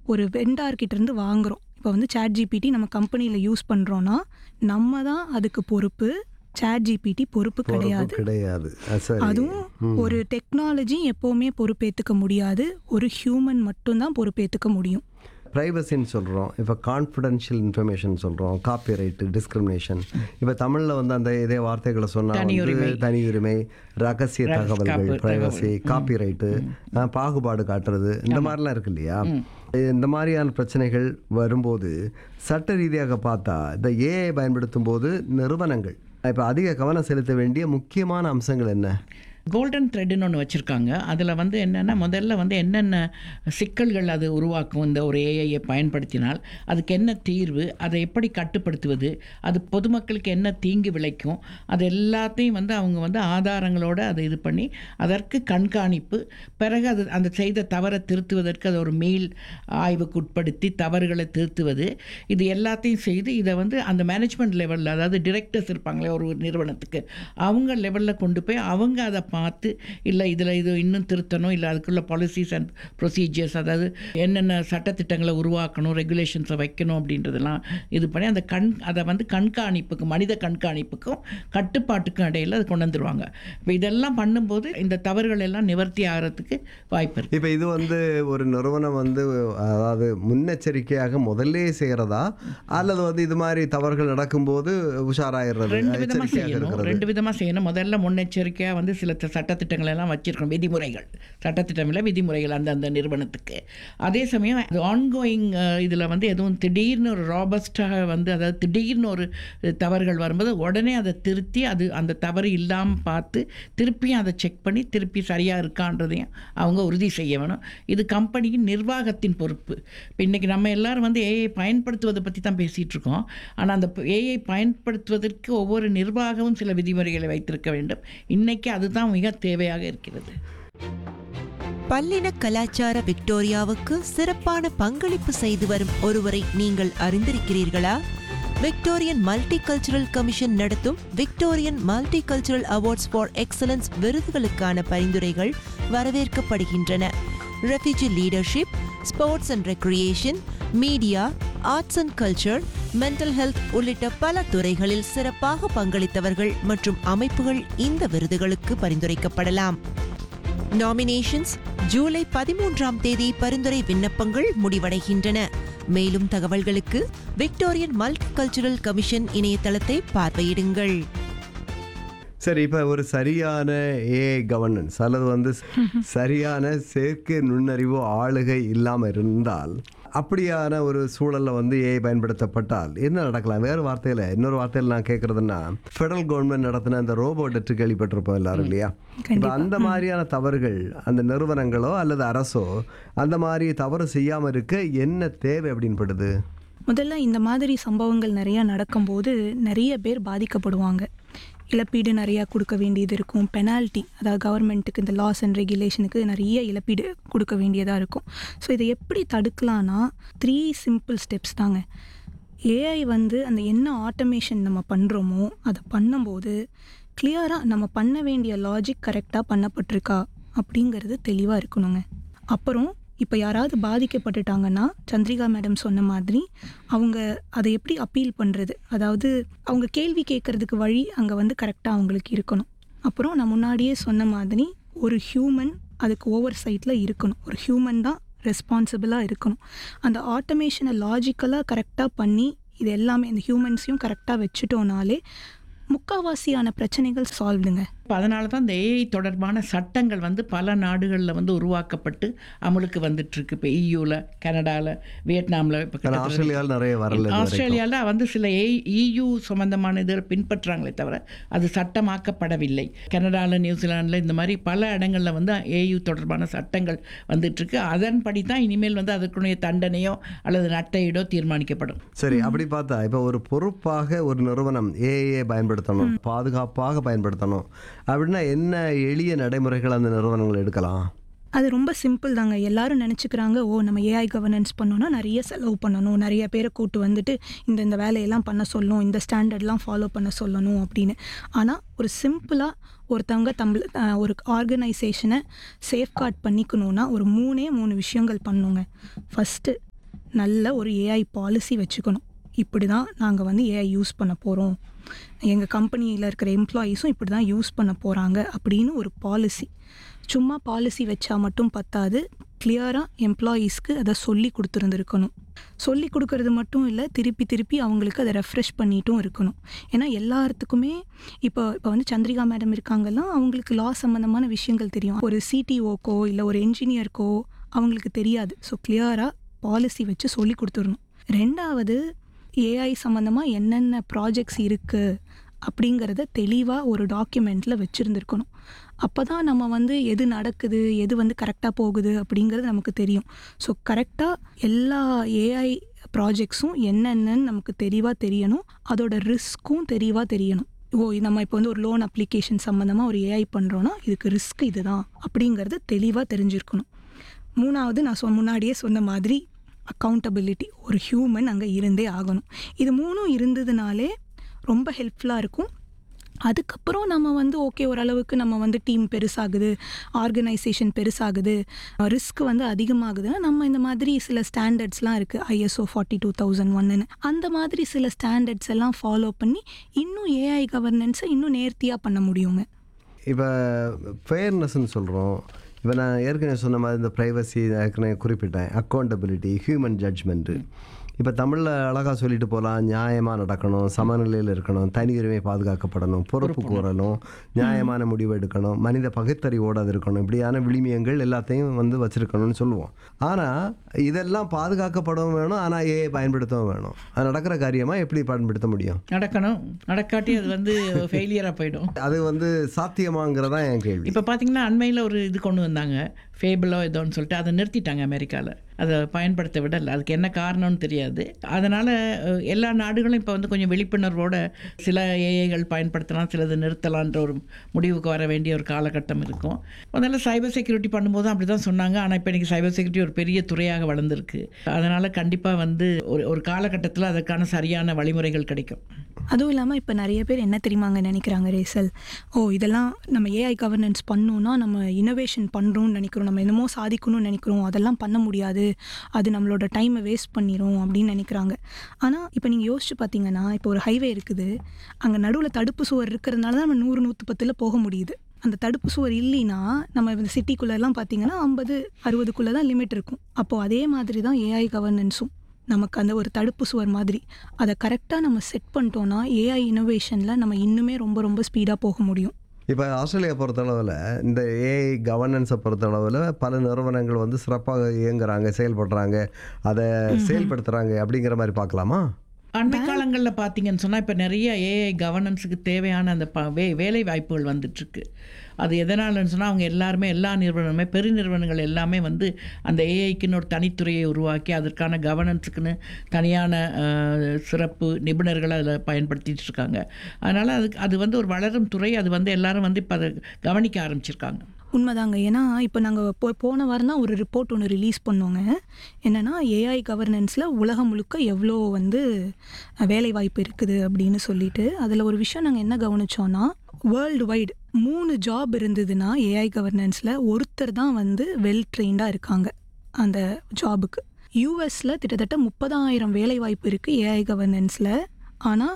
ஒரு வெண்டார்கிட்ட இருந்து வாங்குறோம் இப்போ வந்து சேட் ஜிபிடி நம்ம கம்பெனியில் யூஸ் பண்ணுறோன்னா நம்ம தான் அதுக்கு பொறுப்பு சேட் ஜிபிடி பொறுப்பு கிடையாது பொறுப்பு கிடையாது அஹ் சரி அதுவும் ஒரு டெக்னாலஜி எப்போவுமே பொறுப்பேற்றுக்க முடியாது ஒரு ஹியூமன் மட்டும்தான் பொறுப்பேற்றுக்க முடியும் ப்ரைவசின்னு சொல்கிறோம் இப்போ கான்ஃபிடென்ஷியல் இன்ஃபர்மேஷன் சொல்கிறோம் காப்பி ரைட்டு டிஸ்கிரிமினேஷன் இப்போ தமிழில் வந்து அந்த இதே வார்த்தைகளை சொன்னால் வந்து தனி உரிமை ரகசிய தகவல்கள் ப்ரைவசி காப்பி ரைட்டு பாகுபாடு காட்டுறது இந்த மாதிரிலாம் இருக்கு இல்லையா இந்த மாதிரியான பிரச்சனைகள் வரும்போது சட்ட ரீதியாக பார்த்தா இந்த ஏஐ பயன்படுத்தும் போது நிறுவனங்கள் இப்போ அதிக கவனம் செலுத்த வேண்டிய முக்கியமான அம்சங்கள் என்ன கோல்டன் த்ரெட்னு ஒன்று வச்சுருக்காங்க அதில் வந்து என்னென்னா முதல்ல வந்து என்னென்ன சிக்கல்கள் அது உருவாக்கும் இந்த ஒரு ஏஐயை பயன்படுத்தினால் அதுக்கு என்ன தீர்வு அதை எப்படி கட்டுப்படுத்துவது அது பொதுமக்களுக்கு என்ன தீங்கு விளைக்கும் அது எல்லாத்தையும் வந்து அவங்க வந்து ஆதாரங்களோடு அதை இது பண்ணி அதற்கு கண்காணிப்பு பிறகு அது அந்த செய்த தவறை திருத்துவதற்கு அதை ஒரு மெயில் ஆய்வுக்கு உட்படுத்தி தவறுகளை திருத்துவது இது எல்லாத்தையும் செய்து இதை வந்து அந்த மேனேஜ்மெண்ட் லெவலில் அதாவது டிரெக்டர்ஸ் இருப்பாங்களே ஒரு நிறுவனத்துக்கு அவங்க லெவலில் கொண்டு போய் அவங்க அதை பார்த்து இல்லை இதில் இது இன்னும் திருத்தணும் இல்லை அதுக்குள்ள பாலிசிஸ் அண்ட் ப்ரொசீஜர்ஸ் அதாவது என்னென்ன சட்டத்திட்டங்களை உருவாக்கணும் ரெகுலேஷன்ஸை வைக்கணும் அப்படின்றதெல்லாம் இது பண்ணி அந்த கண் அதை வந்து கண்காணிப்புக்கு மனித கண்காணிப்புக்கும் கட்டுப்பாட்டுக்கும் இடையில அது கொண்டு வந்துருவாங்க இப்போ இதெல்லாம் பண்ணும்போது இந்த தவறுகள் எல்லாம் நிவர்த்தி ஆகிறதுக்கு வாய்ப்பு இருக்குது இப்போ இது வந்து ஒரு நிறுவனம் வந்து அதாவது முன்னெச்சரிக்கையாக முதல்லே செய்கிறதா அல்லது வந்து இது மாதிரி தவறுகள் நடக்கும்போது உஷாராயிடுறது ரெண்டு விதமாக எச்சரிக்கையாக செய்யணும் இருக்கிறது ரெண்டு விதமாக செய்யணும் முதல்ல முன்னெச்சரிக்கையாக வந்து சில த- சட்டத்திட்டங்கள் எல்லாம் வச்சிருக்கணும் விதிமுறைகள் சட்டத்திட்டம் இல்லை விதிமுறைகள் அந்த அந்த நிறுவனத்துக்கு அதே சமயம் அது ஆன்கோயிங் இதில் வந்து எதுவும் திடீர்னு ஒரு ராபஸ்டாக வந்து அதாவது திடீர்னு ஒரு அஹ், தவறுகள் வரும்போது உடனே அதை திருத்தி அது அந்த தவறு இல்லாமல் பார்த்து திருப்பியும் அதை செக் பண்ணி திருப்பி சரியாக இருக்கான்றதையும் அவங்க உறுதி செய்ய வேணும் இது கம்பெனியின் நிர்வாகத்தின் பொறுப்பு இப்போ இன்றைக்கி நம்ம எல்லாரும் வந்து ஏஐ பயன்படுத்துவதை பற்றி தான் பேசிகிட்டு இருக்கோம் ஆனால் அந்த ஏஐ பயன்படுத்துவதற்கு ஒவ்வொரு நிர்வாகமும் சில விதிமுறைகளை வைத்திருக்க வேண்டும் இன்னைக்கு அதுதான் மிக தேவையாக இருக்கிறது பல்லின கலாச்சார விக்டோரியாவுக்கு சிறப்பான பங்களிப்பு செய்து வரும் ஒருவரை நீங்கள் அறிந்திருக்கிறீர்களா விக்டோரியன் மல்டி கல்ச்சுரல் கமிஷன் நடத்தும் Victorian multicultural awards for excellence விருதுகளுக்கான பரிந்துரைகள் வரவேற்கப்படுகின்றன refugee leadership sports and recreation media arts and culture mental health உள்ளிட்ட பல துறைகளில் சிறப்பாக பங்களித்தவர்கள் மற்றும் அமைப்புகள் இந்த விருதுகளுக்கு பரிந்துரைக்கப்படலாம் நாமினேஷன்ஸ் ஜூலை பதிமூன்றாம் தேதி பரிந்துரை விண்ணப்பங்கள் முடிவடைகின்றன மேலும் தகவல்களுக்கு விக்டோரியன் மல்டி கல்ச்சுரல் கமிஷன் இணையதளத்தை பார்வையிடுங்கள் சரி இப்போ ஒரு சரியான ஏஐ கவர்னன்ஸ் அல்லது வந்து சரியான செயற்கை நுண்ணறிவு ஆளுகை இல்லாமல் இருந்தால் அப்படியான ஒரு சூழலில் வந்து ஏஐ பயன்படுத்தப்பட்டால் என்ன நடக்கலாம் வேறு வார்த்தையில் இன்னொரு வார்த்தையில் நான் கேட்குறதுன்னா ஃபெடரல் கவர்மெண்ட் நடத்தின அந்த ரோபோ டெட்டு கேள்விப்பட்டிருப்போம் எல்லாரும் இல்லையா இப்போ அந்த மாதிரியான தவறுகள் அந்த நிறுவனங்களோ அல்லது அரசோ அந்த மாதிரி தவறு செய்யாமல் இருக்க என்ன தேவை அப்படின்னு படுது முதல்ல இந்த மாதிரி சம்பவங்கள் நிறைய நடக்கும்போது நிறைய பேர் பாதிக்கப்படுவாங்க இழப்பீடு நிறையா கொடுக்க வேண்டியது இருக்கும் பெனால்ட்டி அதாவது கவர்மெண்ட்டுக்கு இந்த லாஸ் அண்ட் ரெகுலேஷனுக்கு நிறைய இழப்பீடு கொடுக்க வேண்டியதாக இருக்கும் ஸோ இதை எப்படி தடுக்கலான்னா த்ரீ சிம்பிள் ஸ்டெப்ஸ் தாங்க ஏஐ வந்து அந்த என்ன ஆட்டோமேஷன் நம்ம பண்ணுறோமோ அதை பண்ணும்போது கிளியராக நம்ம பண்ண வேண்டிய லாஜிக் கரெக்டாக பண்ணப்பட்டிருக்கா அப்படிங்கிறது தெளிவாக இருக்கணுங்க அப்புறம் இப்போ யாராவது பாதிக்கப்பட்டுட்டாங்கன்னா சந்திரிகா மேடம் சொன்ன மாதிரி அவங்க அதை எப்படி அப்பீல் பண்ணுறது அதாவது அவங்க கேள்வி கேட்கறதுக்கு வழி அங்கே வந்து கரெக்டாக அவங்களுக்கு இருக்கணும் அப்புறம் நான் முன்னாடியே சொன்ன மாதிரி ஒரு ஹியூமன் அதுக்கு ஓவர் சைட்டில் இருக்கணும் ஒரு ஹியூமன் தான் ரெஸ்பான்சிபிளாக இருக்கணும் அந்த ஆட்டோமேஷனை லாஜிக்கலாக கரெக்டாக பண்ணி இது எல்லாமே இந்த ஹியூமன்ஸையும் கரெக்டாக வச்சுட்டோனாலே முக்காவாசியான பிரச்சனைகள் சால்வ்டுங்க இப்போ அதனால தான் இந்த ஏஐ தொடர்பான சட்டங்கள் வந்து பல நாடுகளில் வந்து உருவாக்கப்பட்டு அமலுக்கு வந்துட்டுருக்கு இப்போ இயூவில் கனடாவில் வியட்நாமில் இப்போ ஆனால் ஆஸ்திரேலியாவில் நிறைய வரல இது வரைக்கும். ஆஸ்திரேலியாவில் வந்து சில ஏ இயு சம்பந்தமான இதில் பின்பற்றுறாங்களே தவிர அது சட்டமாக்கப்படவில்லை கனடாவில் நியூசிலாண்டில் இந்த மாதிரி பல இடங்களில் வந்து ஏயு தொடர்பான சட்டங்கள் வந்துட்டுருக்கு அதன்படி தான் இனிமேல் வந்து அதற்குரிய தண்டனையோ அல்லது நட்டையீடோ தீர்மானிக்கப்படும் சரி அப்படி பார்த்தா இப்போ ஒரு பொறுப்பாக ஒரு நிறுவனம் ஏஏ பயன்படுத்தணும் பாதுகாப்பாக பயன்படுத்தணும் அப்படின்னா என்ன எளிய நடைமுறைகள் அந்த நிறுவனங்கள் எடுக்கலாம் அது ரொம்ப சிம்பிள் தாங்க எல்லாரும் நினச்சிக்கிறாங்க ஓ நம்ம ஏஐ கவர்னன்ஸ் பண்ணோன்னா நிறைய செலவு பண்ணணும் நிறைய பேரை கூட்டு வந்துட்டு இந்த இந்த வேலையெல்லாம் பண்ண சொல்லணும் இந்த ஸ்டாண்டர்ட்லாம் ஃபாலோ பண்ண சொல்லணும் அப்படின்னு ஆனால் ஒரு சிம்பிளாக ஒருத்தவங்க தம்பள அஹ், ஒரு ஆர்கனைசேஷனை சேஃப்கார்ட் பண்ணிக்கணுன்னா ஒரு மூணே மூணு விஷயங்கள் பண்ணுங்க ஃபஸ்ட்டு நல்ல ஒரு ஏஐ பாலிசி வச்சுக்கணும் இப்படி தான் நாங்கள் வந்து ஏஐ யூஸ் பண்ண போகிறோம் எங்கள் கம்பெனியில் இருக்கிற எம்ப்ளாயீஸும் இப்படி தான் யூஸ் பண்ண போகிறாங்க அப்படின்னு ஒரு பாலிசி சும்மா பாலிசி வச்சா மட்டும் பத்தாது கிளியராக எம்ப்ளாயீஸ்க்கு அதை சொல்லி கொடுத்துருந்துருக்கணும் சொல்லி கொடுக்கறது மட்டும் இல்லை திருப்பி திருப்பி அவங்களுக்கு அதை ரெஃப்ரெஷ் பண்ணிட்டும் இருக்கணும் ஏன்னா எல்லாத்துக்குமே இப்போ இப்போ வந்து சந்திரிகா மேடம் இருக்காங்கல்லாம் அவங்களுக்கு லா சம்மந்தமான விஷயங்கள் தெரியும் ஒரு சிடிஓக்கோ இல்லை ஒரு என்ஜினியருக்கோ அவங்களுக்கு தெரியாது ஸோ கிளியராக பாலிசி வச்சு சொல்லி கொடுத்துடணும் ரெண்டாவது ஏஐ சம்மந்தமாக என்னென்ன ப்ராஜெக்ட்ஸ் இருக்குது அப்படிங்கிறத தெளிவாக ஒரு டாக்குமெண்ட்டில் வச்சுருந்துருக்கணும் அப்போ தான் நம்ம வந்து எது நடக்குது எது வந்து கரெக்டாக போகுது அப்படிங்கிறது நமக்கு தெரியும் ஸோ கரெக்டாக எல்லா ஏஐ ப்ராஜெக்ட்ஸும் என்னென்னன்னு நமக்கு தெளிவாக தெரியணும் அதோட ரிஸ்க்கும் தெளிவாக தெரியணும் ஓ நம்ம இப்போ வந்து ஒரு லோன் அப்ளிகேஷன் சம்மந்தமாக ஒரு ஏஐ பண்ணுறோன்னா இதுக்கு ரிஸ்க் இதுதான் அப்படிங்கிறது தெளிவாக தெரிஞ்சிருக்கணும் மூணாவது நான் சொ முன்னாடியே சொன்ன மாதிரி அக்கௌண்டபிலிட்டி ஒரு ஹியூமன் அங்கே இருந்தே ஆகணும் இது மூணும் இருந்ததுனாலே ரொம்ப ஹெல்ப்ஃபுல்லாக இருக்கும் அதுக்கப்புறம் நம்ம வந்து ஓகே ஓரளவுக்கு நம்ம வந்து டீம் பெருசாகுது ஆர்கனைசேஷன் பெருசாகுது ரிஸ்க் வந்து அதிகமாகுதுன்னா நம்ம இந்த மாதிரி சில ஸ்டாண்டர்ட்ஸ்லாம் இருக்குது ஐஎஸ்ஓ ஃபார்ட்டி டூ தௌசண்ட் ஒன்னுன்னு அந்த மாதிரி சில ஸ்டாண்டர்ட்ஸ் எல்லாம் ஃபாலோ பண்ணி இன்னும் ஏஐ கவர்னன்ஸை இன்னும் நேர்த்தியாக பண்ண முடியுங்க இப்போ ஃபேர்னஸ்ன்னு சொல்கிறோம் இப்போ நான் ஏற்கனவே சொன்ன மாதிரி இந்த ப்ரைவசி ஏற்கனவே குறிப்பிட்டேன் அக்கௌண்டபிலிட்டி ஹியூமன் ஜட்ஜ்மெண்ட்டு இப்போ தமிழில் அழகாக சொல்லிட்டு போகலாம் நியாயமாக நடக்கணும் சமநிலையில் இருக்கணும் தனி உரிமை பாதுகாக்கப்படணும் பொறுப்பு கூறணும் நியாயமான முடிவு எடுக்கணும் மனித பகுத்தறிவோடு அது இருக்கணும் இப்படியான விளிமியங்கள் எல்லாத்தையும் வந்து வச்சுருக்கணும்னு சொல்லுவோம் ஆனால் இதெல்லாம் பாதுகாக்கப்படவும் வேணும் ஆனால் ஏஐ பயன்படுத்தவும் வேணும் அது நடக்கிற காரியமாக எப்படி பயன்படுத்த முடியும் நடக்கணும் நடக்காட்டி அது வந்து ஃபெயிலியராக போயிடும் அது வந்து சாத்தியமாங்கிறதா என் கேள்வி இப்போ பார்த்தீங்கன்னா அண்மையில் ஒரு இது கொண்டு வந்தாங்க ஃபேபிளோ ஏதோன்னு சொல்லிட்டு அதை நிறுத்திட்டாங்க அமெரிக்காவில் அதை பயன்படுத்த விடலை அதுக்கு என்ன காரணம்னு தெரியாது அதனால் எல்லா நாடுகளும் இப்போ வந்து கொஞ்சம் விழிப்புணர்வோட சில ஏஐகள் பயன்படுத்தலாம் சிலது நிறுத்தலான்ற ஒரு முடிவுக்கு வர வேண்டிய ஒரு காலகட்டம் இருக்கும் முதல்ல சைபர் செக்யூரிட்டி பண்ணும்போது அப்படி தான் சொன்னாங்க ஆனால் இப்போ இன்றைக்கி சைபர் செக்யூரிட்டி ஒரு பெரிய துறையாக வளர்ந்துருக்கு அதனால் கண்டிப்பாக வந்து ஒரு ஒரு காலகட்டத்தில் அதற்கான சரியான வழிமுறைகள் கிடைக்கும் அதுவும் இல்லாமல் இப்போ நிறைய பேர் என்ன தெரியுமாங்க நினைக்கிறாங்க ரேசல் ஓ இதெல்லாம் நம்ம ஏஐ கவர்னன்ஸ் பண்ணோன்னா நம்ம இனோவேஷன் பண்ணுறோம்னு நினைக்கிறோம் நம்ம என்னமோ சாதிக்கணும்னு நினைக்கிறோம் அதெல்லாம் பண்ண முடியாது அது நம்மளோட டைமை வேஸ்ட் பண்ணிடும் அப்படின்னு நினைக்கிறாங்க ஆனால் இப்போ நீங்கள் யோசிச்சு பார்த்தீங்கன்னா இப்போ ஒரு ஹைவே இருக்குது அங்கே நடுவில் தடுப்பு சுவர் இருக்கிறதுனால தான் நம்ம நூறு நூற்றி பத்தில் போக முடியுது அந்த தடுப்பு சுவர் இல்லைன்னா நம்ம இந்த சிட்டிக்குள்ளெல்லாம் பார்த்தீங்கன்னா ஐம்பது அறுபதுக்குள்ளே தான் லிமிட் இருக்கும் அப்போது அதே மாதிரி தான் ஏஐ கவர்னன்ஸும் நமக்கு அந்த ஒரு தடுப்பு சுவர் மாதிரி அதை கரெக்டாக நம்ம செட் பண்ணிட்டோன்னா ஏஐ இனோவேஷனில் நம்ம இன்னுமே ரொம்ப ரொம்ப ஸ்பீடாக போக முடியும் இப்போ ஆஸ்திரேலியா பொறுத்தளவில் இந்த ஏஐ கவர்னன்ஸை பொறுத்தளவில் பல நிறுவனங்கள் வந்து சிறப்பாக இயங்குறாங்க செயல்படுறாங்க அதை செயல்படுத்துகிறாங்க அப்படிங்கிற மாதிரி பார்க்கலாமா அண்மை காலங்களில் பார்த்தீங்கன்னு சொன்னால் இப்போ நிறைய ஏஐ கவர்னன்ஸுக்கு தேவையான அந்த ப வே வேலை வாய்ப்புகள் வந்துட்டுருக்கு அது எதனாலன்னு சொன்னால் அவங்க எல்லாருமே எல்லா நிறுவனமே பெருநிறுவனங்கள் எல்லாமே வந்து அந்த ஏஐக்குன்னு ஒரு தனித்துறையை உருவாக்கி அதற்கான கவர்னன்ஸுக்குன்னு தனியான அஹ், சிறப்பு நிபுணர்களை அதில் பயன்படுத்திட்டு இருக்காங்க அதனால் அதுக்கு அது வந்து ஒரு வளரும் துறை அது வந்து எல்லாரும் வந்து இப்போ அதை கவனிக்க ஆரம்பிச்சிருக்காங்க உண்மைதாங்க ஏன்னா இப்போ நாங்கள் போ போன வாரம் தான் ஒரு ரிப்போர்ட் ஒன்று ரிலீஸ் பண்ணோங்க என்னென்னா ஏஐ கவர்னன்ஸில் உலகம் முழுக்க எவ்வளோ வந்து வேலை வாய்ப்பு இருக்குது அப்படின்னு சொல்லிட்டு அதில் ஒரு விஷயம் நாங்கள் என்ன கவனிச்சோன்னா வேர்ல்டு வைடு மூணு ஜாப் இருந்ததுன்னா ஏஐ கவர்னன்ஸில் ஒருத்தர் தான் வந்து வெல் ட்ரெயின்டாக இருக்காங்க அந்த ஜாபுக்கு யூஎஸில் கிட்டத்தட்ட முப்பதாயிரம் வேலை வாய்ப்பு இருக்குது ஏஐ கவர்னன்ஸில் ஆனால்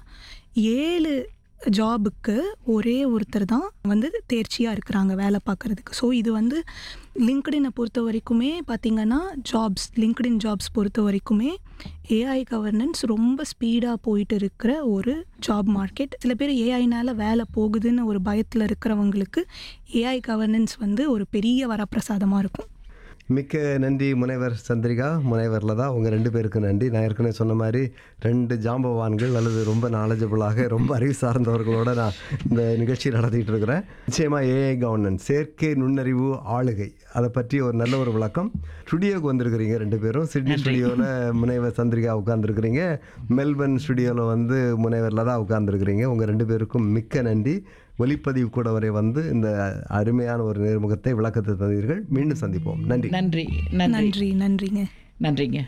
ஏழு ஜாபுக்கு ஒரே ஒருத்தர் தான் வந்து தேர்ச்சியாக இருக்கிறாங்க வேலை பார்க்குறதுக்கு ஸோ இது வந்து லிங்க்டினை பொறுத்த வரைக்குமே பார்த்திங்கன்னா ஜாப்ஸ் லிங்க்டின் ஜாப்ஸ் பொறுத்த வரைக்குமே ஏஐ கவர்னன்ஸ் ரொம்ப ஸ்பீடாக போயிட்டு இருக்கிற ஒரு ஜாப் மார்க்கெட் சில பேர் ஏஐனால வேலை போகுதுன்னு ஒரு பயத்தில் இருக்கிறவங்களுக்கு ஏஐ கவர்னன்ஸ் வந்து ஒரு பெரிய வரப்பிரசாதமாக இருக்கும் மிக்க நன்றி முனைவர் சந்திரிகா முனைவர் லதா உங்கள் ரெண்டு பேருக்கு நன்றி நான் ஏற்கனவே சொன்ன மாதிரி ரெண்டு ஜாம்பவான்கள் அல்லது ரொம்ப நாலேஜபிளாக ரொம்ப அறிவு சார்ந்தவர்களோட நான் இந்த நிகழ்ச்சி நடத்திட்டு இருக்கிறேன் நிச்சயமாக ஏஐ கவர்னன்ஸ் செயற்கை நுண்ணறிவு ஆளுகை அதை பற்றி ஒரு நல்ல ஒரு விளக்கம் ஸ்டுடியோக்கு வந்திருக்கிறீங்க ரெண்டு பேரும் சிட்னி ஸ்டுடியோவில் முனைவர் சந்திரிகா உட்காந்துருக்கிறீங்க மெல்பர்ன் ஸ்டுடியோவில் வந்து முனைவர் லதா உட்காந்துருக்கிறீங்க உங்கள் ரெண்டு பேருக்கும் மிக்க நன்றி ஒலிப்பதிவு கூட வரை வந்து இந்த அருமையான ஒரு நேர்முகத்தை விளக்கத்தை தந்தீர்கள் மீண்டும் சந்திப்போம் நன்றி நன்றி நன்றி நன்றி நன்றிங்க நன்றிங்க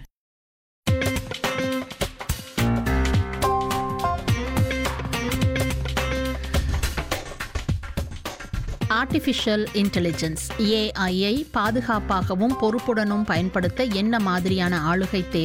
ஆர்டிஃபிஷியல் இன்டெலிஜென்ஸ் ஏஐயை பாதுகாப்பாகவும் பொறுப்புடனும் பயன்படுத்த என்ன மாதிரியான ஆளுகை தேவை